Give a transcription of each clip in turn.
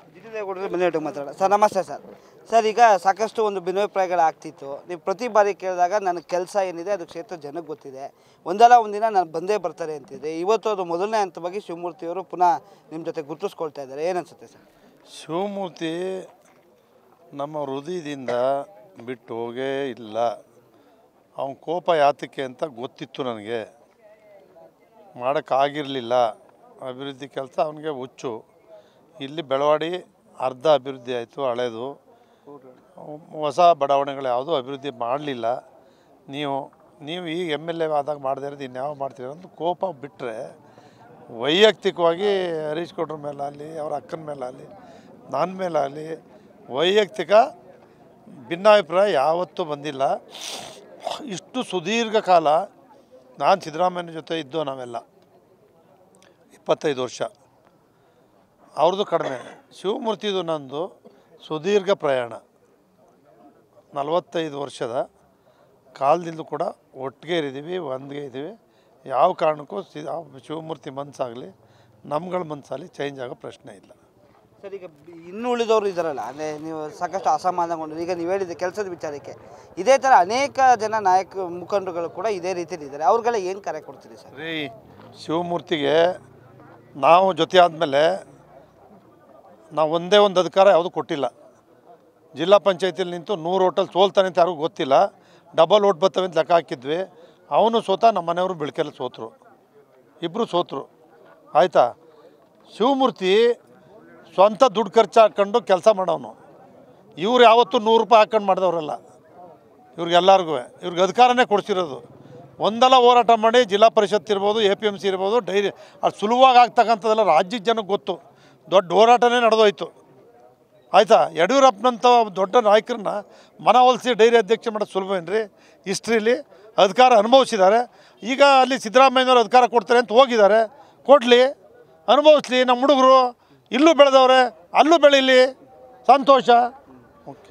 ದೇವೇಗೌಡರು ಬೆನ್ನೆಟ್ಟು ಮಾತಾಡೋಣ ಸರ್ ನಮಸ್ತೆ ಸರ್ ಸರ್ ಈಗ ಸಾಕಷ್ಟು ಒಂದು ಭಿನ್ನಾಭಿಪ್ರಾಯಗಳು ಆಗ್ತಿತ್ತು ನೀವು ಪ್ರತಿ ಬಾರಿ ಕೇಳಿದಾಗ ನನ್ನ ಕೆಲಸ ಏನಿದೆ ಅದು ಕ್ಷೇತ್ರ ಜನಕ್ಕೆ ಗೊತ್ತಿದೆ ಒಂದಲ್ಲ ಒಂದಿನ ನಾನು ಬಂದೇ ಬರ್ತಾರೆ ಅಂತಿದೆ ಇವತ್ತು ಅದು ಮೊದಲನೇ ಹಂತವಾಗಿ ಶಿವಮೂರ್ತಿಯವರು ಪುನಃ ನಿಮ್ಮ ಜೊತೆ ಗುರುತಿಸ್ಕೊಳ್ತಾ ಇದ್ದಾರೆ ಏನನ್ಸುತ್ತೆ ಸರ್ ಶಿವಮೂರ್ತಿ ನಮ್ಮ ಹೃದಯದಿಂದ ಬಿಟ್ಟು ಹೋಗೇ ಇಲ್ಲ ಅವನ ಕೋಪ ಯಾತಕ್ಕೆ ಅಂತ ಗೊತ್ತಿತ್ತು ನನಗೆ ಮಾಡೋಕ್ಕಾಗಿರಲಿಲ್ಲ ಅಭಿವೃದ್ಧಿ ಕೆಲಸ ಅವನಿಗೆ ಹುಚ್ಚು ಇಲ್ಲಿ ಬೆಳವಾಡಿ ಅರ್ಧ ಅಭಿವೃದ್ಧಿ ಆಯಿತು ಹಳೇದು ಹೊಸ ಬಡಾವಣೆಗಳು ಯಾವುದೂ ಅಭಿವೃದ್ಧಿ ಮಾಡಲಿಲ್ಲ ನೀವು ನೀವು ಈಗ ಎಮ್ ಎಲ್ ಎ ಆದಾಗ ಮಾಡದೇ ಇರೋದು ಇನ್ಯಾವ ಮಾಡ್ತೀರ ಅಂತ ಕೋಪ ಬಿಟ್ಟರೆ ವೈಯಕ್ತಿಕವಾಗಿ ಹರೀಶ್ ಗೌಡ್ರ ಮೇಲಾಗಲಿ ಅವ್ರ ಅಕ್ಕನ ಮೇಲಾಗಲಿ ನನ್ನ ಮೇಲಾಗಲಿ ವೈಯಕ್ತಿಕ ಭಿನ್ನಾಭಿಪ್ರಾಯ ಯಾವತ್ತೂ ಬಂದಿಲ್ಲ ಇಷ್ಟು ಸುದೀರ್ಘ ಕಾಲ ನಾನು ಸಿದ್ದರಾಮಯ್ಯನ ಜೊತೆ ಇದ್ದು ನಾವೆಲ್ಲ ಇಪ್ಪತ್ತೈದು ವರ್ಷ ಅವ್ರದ್ದು ಕಡಿಮೆ ಶಿವಮೂರ್ತಿದು ನಂದು ಸುದೀರ್ಘ ಪ್ರಯಾಣ ನಲವತ್ತೈದು ವರ್ಷದ ಕಾಲದಿಂದ ಕೂಡ ಒಟ್ಟಿಗೆ ಇದ್ದೀವಿ ಒಂದಿಗೆ ಇದ್ದೀವಿ ಯಾವ ಕಾರಣಕ್ಕೂ ಸಿ ಶಿವಮೂರ್ತಿ ಮನಸ್ಸಾಗಲಿ ನಮ್ಗಳ ಮನಸ್ಸಲ್ಲಿ ಚೇಂಜ್ ಆಗೋ ಪ್ರಶ್ನೆ ಇಲ್ಲ ಸರ್ ಈಗ ಬಿ- ಇನ್ನು ಉಳಿದವರು ಇದ್ದಾರಲ್ಲ ಅಂದರೆ ನೀವು ಸಾಕಷ್ಟು ಅಸಮಾಧಾನಗೊಂಡು ಈಗ ನೀವು ಹೇಳಿದ ಕೆಲಸದ ವಿಚಾರಕ್ಕೆ ಇದೇ ಥರ ಅನೇಕ ಜನ ನಾಯಕ ಮುಖಂಡರುಗಳು ಕೂಡ ಇದೇ ರೀತಿಯಲ್ಲಿ ಇದ್ದಾರೆ ಅವ್ರಿಗೆಲ್ಲ ಏನು ಕರೆ ಕೊಡ್ತೀರಿ ಸರ್ ರೀ ಶಿವಮೂರ್ತಿಗೆ ನಾವು ಜೊತೆ ಆದಮೇಲೆ ನಾವು ಒಂದೇ ಒಂದು ಅಧಿಕಾರ ಯಾವುದು ಕೊಟ್ಟಿಲ್ಲ ಜಿಲ್ಲಾ ಪಂಚಾಯತಿಲಿ ನಿಂತು ನೂರು ಓಟಲ್ಲಿ ಸೋಲ್ತಾನೆ ಅಂತ ಯಾರಿಗೂ ಗೊತ್ತಿಲ್ಲ ಡಬಲ್ ಓಟ್ ಬರ್ತವೆ ಅಂತ ಲೆಕ್ಕ ಹಾಕಿದ್ವಿ ಅವನು ಸೋತ ನಮ್ಮ ಮನೆಯವರು ಬೆಳಕೆಲ್ಲ ಸೋತರು ಇಬ್ಬರು ಸೋತರು ಆಯಿತಾ ಶಿವಮೂರ್ತಿ ಸ್ವಂತ ದುಡ್ಡು ಖರ್ಚು ಹಾಕ್ಕೊಂಡು ಕೆಲಸ ಮಾಡೋನು ಇವ್ರು ಯಾವತ್ತೂ ನೂರು ರೂಪಾಯಿ ಹಾಕ್ಕೊಂಡು ಮಾಡಿದವರಲ್ಲ ಇವ್ರಿಗೆಲ್ಲರಿಗೂ ಇವ್ರಿಗೆ ಅಧಿಕಾರನೇ ಕೊಡ್ಸಿರೋದು ಒಂದಲ್ಲ ಹೋರಾಟ ಮಾಡಿ ಜಿಲ್ಲಾ ಪರಿಷತ್ ಇರ್ಬೋದು ಎ ಪಿ ಎಮ್ ಸಿ ಇರ್ಬೋದು ಡೈರಿ ಅದು ಸುಲಭವಾಗಿ ಆಗ್ತಕ್ಕಂಥದ್ದೆಲ್ಲ ರಾಜ್ಯದ ಜನಕ್ಕೆ ಗೊತ್ತು ದೊಡ್ಡ ಹೋರಾಟನೇ ನಡೆದೋಯ್ತು ಆಯಿತಾ ಯಡಿಯೂರಪ್ಪನಂಥ ದೊಡ್ಡ ನಾಯಕರನ್ನ ಮನವೊಲಿಸಿ ಡೈರಿ ಅಧ್ಯಕ್ಷ ಮಾಡೋದು ಸುಲಭವೇನ್ರಿ ಹಿಸ್ಟ್ರಿಲಿ ಅಧಿಕಾರ ಅನುಭವಿಸಿದ್ದಾರೆ ಈಗ ಅಲ್ಲಿ ಸಿದ್ದರಾಮಯ್ಯನವರು ಅಧಿಕಾರ ಕೊಡ್ತಾರೆ ಅಂತ ಹೋಗಿದ್ದಾರೆ ಕೊಡಲಿ ಅನುಭವಿಸ್ಲಿ ನಮ್ಮ ಹುಡುಗರು ಇಲ್ಲೂ ಬೆಳೆದವ್ರೆ ಅಲ್ಲೂ ಬೆಳೀಲಿ ಸಂತೋಷ ಓಕೆ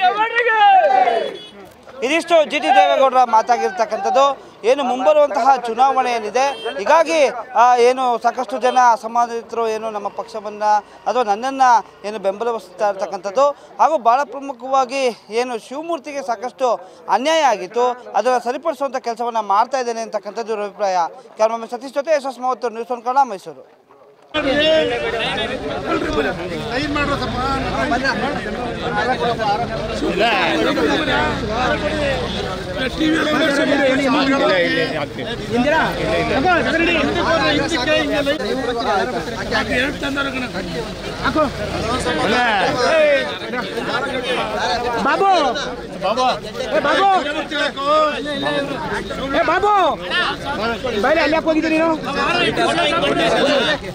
ಇದಿಷ್ಟು ಜಿ ಟಿ ದೇವೇಗೌಡರ ಮಾತಾಗಿರ್ತಕ್ಕಂಥದ್ದು ಏನು ಮುಂಬರುವಂತಹ ಚುನಾವಣೆ ಏನಿದೆ ಹೀಗಾಗಿ ಆ, ಏನು ಸಾಕಷ್ಟು ಜನ ಅಸಮಾಧಾನಿತರು ಏನು ನಮ್ಮ ಪಕ್ಷವನ್ನು ಅಥವಾ ನನ್ನನ್ನು ಏನು ಬೆಂಬಲಿಸ್ತಾ ಇರ್ತಕ್ಕಂಥದ್ದು ಹಾಗೂ ಭಾಳ ಪ್ರಮುಖವಾಗಿ ಏನು ಶಿವಮೂರ್ತಿಗೆ ಸಾಕಷ್ಟು ಅನ್ಯಾಯ ಆಗಿತ್ತು ಅದನ್ನು ಸರಿಪಡಿಸುವಂಥ ಕೆಲಸವನ್ನು ಮಾಡ್ತಾ ಇದ್ದೇನೆ ಅಂತಕ್ಕಂಥದ್ದು ಇವ್ರ ಅಭಿಪ್ರಾಯ ಕ್ಯಾಮ್ರಾಮನ್ ಸತೀಶ್ ಜೊತೆ ಯಶಸ್ ಮೂವತ್ತು ನ್ಯೂಸ್ ಒನ್ ಕನ್ನಡ ಮೈಸೂರು ಬಾಬು ಏ ಬಾಬು ಏ ಬಾಬು ಬೈಲಿ ಅಲ್ಲಿ ಯಾಕೆ ಹೋಗಿದ್ದೀರಿ ನೀನು